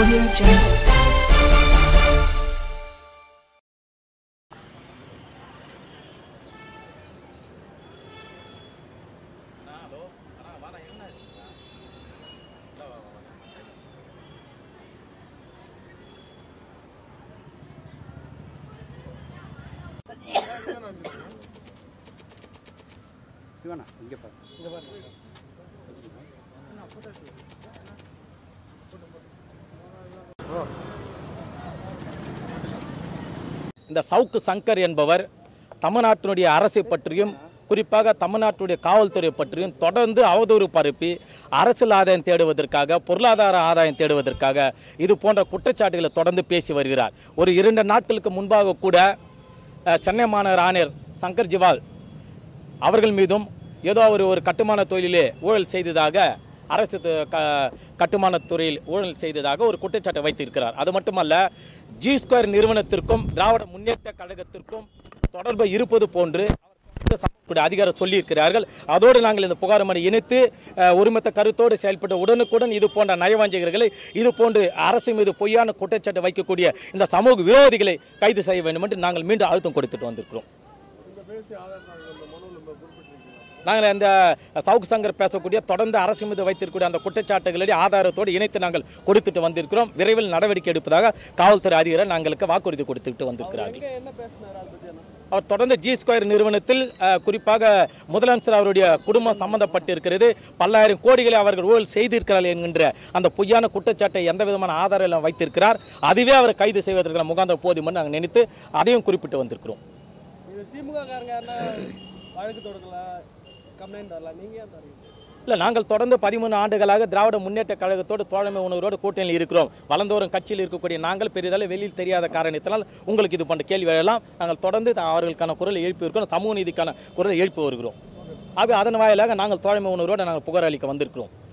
Audio Jungle. சிவனா இங்கே பாரு இந்த சவுக்கு சங்கர் என்பவர் தமிழ்நாட்டினுடைய அரசை பற்றியும் குறிப்பாக தமிழ்நாட்டுடைய காவல்துறை பற்றியும் தொடர்ந்து அவதூறு பரப்பி அரசியல் ஆதாயம் தேடுவதற்காக பொருளாதார ஆதாயம் தேடுவதற்காக இது போன்ற குற்றச்சாட்டுகளை தொடர்ந்து பேசி வருகிறார் ஒரு இரண்டு நாட்களுக்கு முன்பாக கூட அஹ், சென்னை மாநகர ஆணையர் சங்கர் ஜிவால் அவர்கள் மீதும் ஏதோ அவர் ஒரு கட்டுமான தொழிலே ஊழல் செய்ததாக அரசு து- க- கட்டுமானத் துறையில் ஊழல் செய்ததாக ஒரு குற்றச்சாட்டை வைத்திருக்கிறார் அது மட்டுமல்ல ஜி ஸ்கொயர் நிறுவனத்திற்கும் திராவிட முன்னேற்ற கழகத்திற்கும் தொடர்பு இருப்பது போன்று அவர் சம்பந்தப்பட்ட அதிகாரம் சொல்லியிருக்கிறார்கள் அதோடு நாங்கள் இந்த புகார் மனு இணைத்து அஹ், ஒருமித்த கருத்தோடு செயல்பட்டு உடனுக்குடன் இது போன்ற நயவாஞ்சிகர்களை இது போன்று அரசு மீது பொய்யான குற்றச்சாட்டு வைக்கக்கூடிய இந்த சமூக விரோதிகளை கைது செய்ய வேண்டும் என்று நாங்கள் மீண்டும் அழுத்தம் கொடுத்துட்டு வந்திருக்கிறோம் நாங்கள் இந்த சவுக் சங்கர் பேசக்கூடிய தொடர்ந்து அரசு மீது வைத்திருக்கக்கூடிய அந்த குற்றச்சாட்டுகளை ஆதாரத்தோடு இணைத்து நாங்கள் கொடுத்துட்டு வந்திருக்கிறோம் விரைவில் நடவடிக்கை எடுப்பதாக காவல்துறை அதிகாரி நாங்களுக்கு வாக்குறுதி கொடுத்துட்டு வந்திருக்கிறார்கள் அவர் தொடர்ந்து ஜி ஸ்கொயர் நிறுவனத்தில் அஹ், குறிப்பாக முதலமைச்சர் அவருடைய குடும்பம் சம்பந்தப்பட்டிருக்கிறது பல்லாயிரம் கோடிகளை அவர்கள் ஊழல் செய்திருக்கிறார்கள் என்கின்ற அந்த பொய்யான குற்றச்சாட்டை எந்த விதமான ஆதாரம் எல்லாம் வைத்திருக்கிறார் அதுவே அவரை கைது செய்வதற்கான முகாந்தம் போதும் நாங்கள் நினைத்து அதையும் குறிப்பிட்டு வந்திருக்கிறோம் இது திமுக காரங்க யாருன்னா வழக்கு தொடங்கல கம்ப்ளைண்ட் வரல நீங்க ஏன் தரீங்க இல்லை நாங்கள் தொடர்ந்து பதிமூணு ஆண்டுகளாக திராவிட முன்னேற்ற கழகத்தோடு தோழமை உணர்வோடு கூட்டணியில் இருக்கிறோம் வளர்ந்தோறும் கட்சியில் இருக்கக்கூடிய நாங்கள் பெரிதளவு வெளியில் தெரியாத காரணத்தினால் உங்களுக்கு இது போன்ற கேள்வி எழலாம் நாங்கள் தொடர்ந்து த- அவர்களுக்கான குரலை எழுப்பி இருக்கிறோம் சமூக நீதிக்கான குரலை எழுப்பி வருகிறோம் ஆக அதன் வாயிலாக நாங்கள் தோழமை உணர்வோடு நாங்கள் புகார் அளிக்க வந்திருக்கிறோம்